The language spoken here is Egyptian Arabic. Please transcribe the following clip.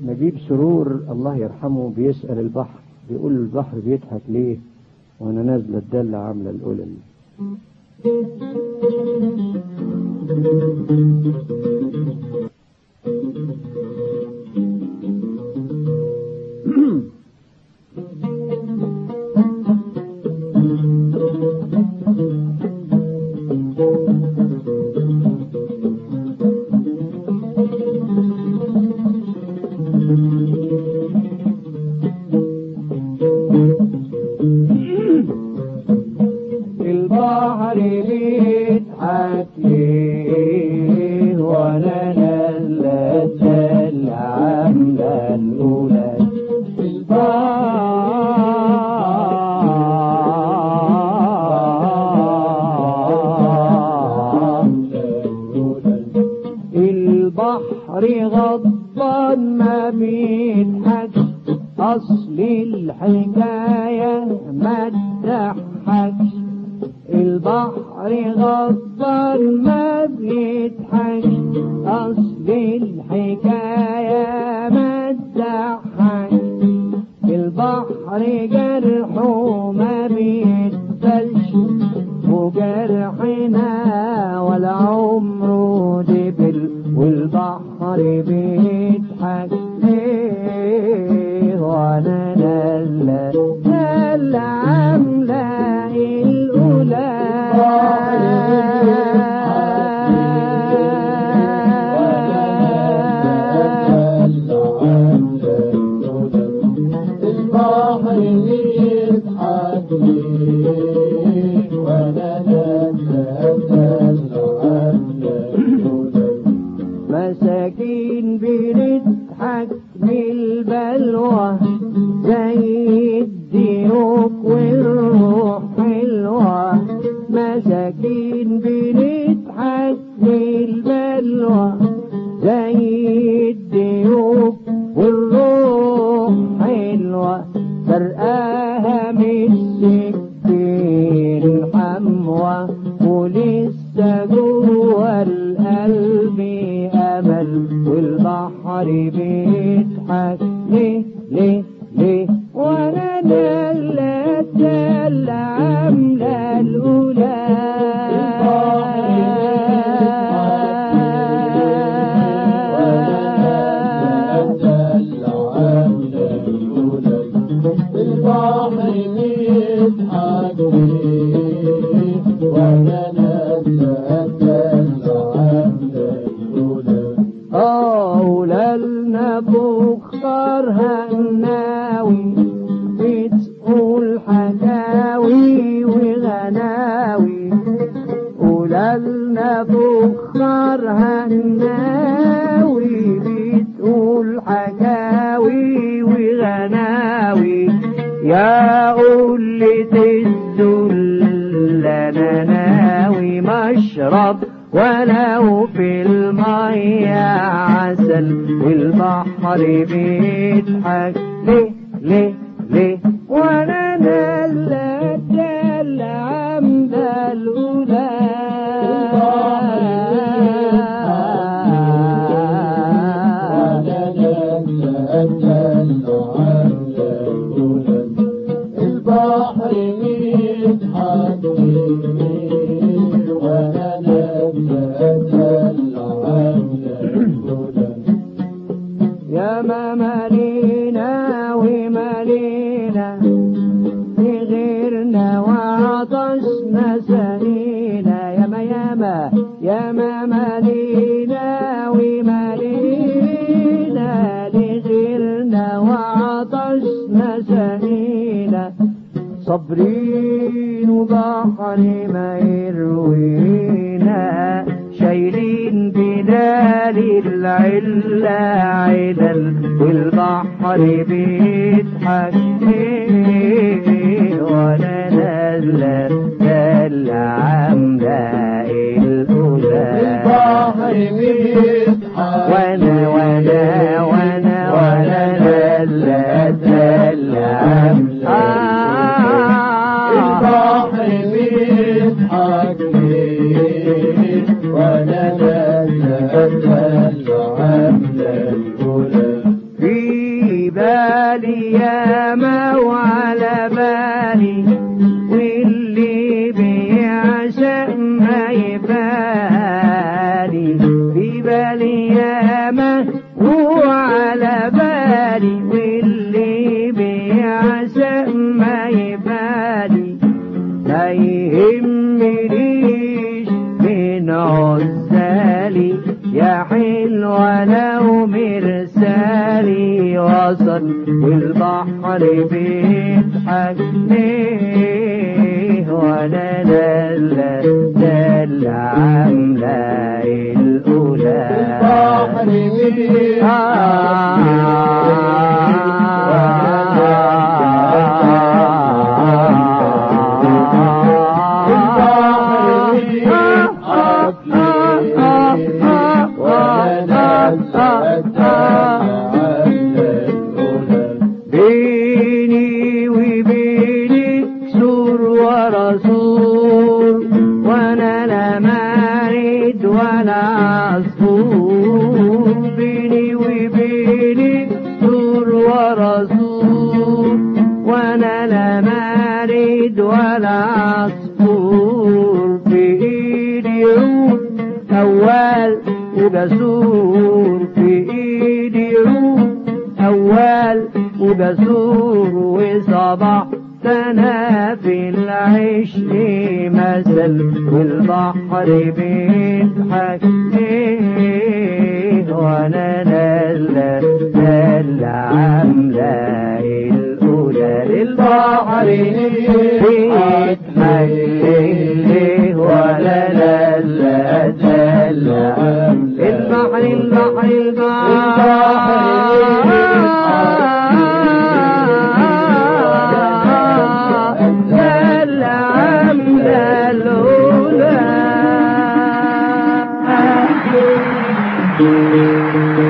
نجيب سرور الله يرحمه بيسأل البحر بيقول له البحر بيضحك ليه وانا نازله الدله عامله القلل البحر بيضحك ليه وانا نازله الدله عامله القلل البحر غضبان ما بيضحكش اصل الحكايه ما تضحكش البحر غضبان ما بيضحكش اصل الحكايه ما تضحكش البحر جرحه ما بيتبلش وجرحنا ولا عمره دبل والبحر بيضحك ليه وانا نازله نازله عامله البحر يضحك ليه وانا مساكين بنضحك بالبلوى زي الديوك والروح حلوة مساكين بنضحك بالبلوى زي الديوك والروح حلوة فرقاها من السكين حموة ولسه جوه القلب أمل والبحر بيضحك ليه ليه ليه وانا دلة دلة عاملة البحر يضحك ليه وانا أولالنا بختار هناوي بتقول حكاوي وغناوي أولالنا بختار هناوي بتقول حكاوي وغناوي يا قلة الذل أنا ناوي مشرب ولو في المية عسل والبحر بيضحك ليه ليه ليه وانا نالة دل عمد البحر يضحك ليه وانا يا ما مالينا ومالينا بغيرنا وعطشنا سنينا يا ما يا ما يا ما مالينا ومالينا لغيرنا وعطشنا سنينا صابرين وبحر ما يروينا شايلين بلال العلة عدل والبحر بيضحك ليه وانا نازلة دل عاملة الأولى البحر بيضحك وانا وانا وانا وانا نازلة دل عاملة البحر بيضحك ليه وانا نازل العملة الأولى في ياما وعلى بالي واللي بيعشق ما يبالي في بالي ياما وعلى بالي واللي بيعشق ما يبالي ما يهمنيش من عزالي يا حلوة لو مرسالي وصل والبحر بيضحك ليه وانا دلة دلة عاملة الأولى البحر بيني وبينك سور ورسول وانا لا مارد ولا عصفور بيني وبينك سور ورسول وانا لا مارد ولا عصفور في ايدي عود اول وجسور في ايدي عود أول وجسور وصباح سنة في العشق مثل والبحر بيضحك ليه وانا نازلة نازلة عاملة الأولى للبحر بيضحك ليه وانا نازلة نازلة البحر البحر البحر العاملة الأولى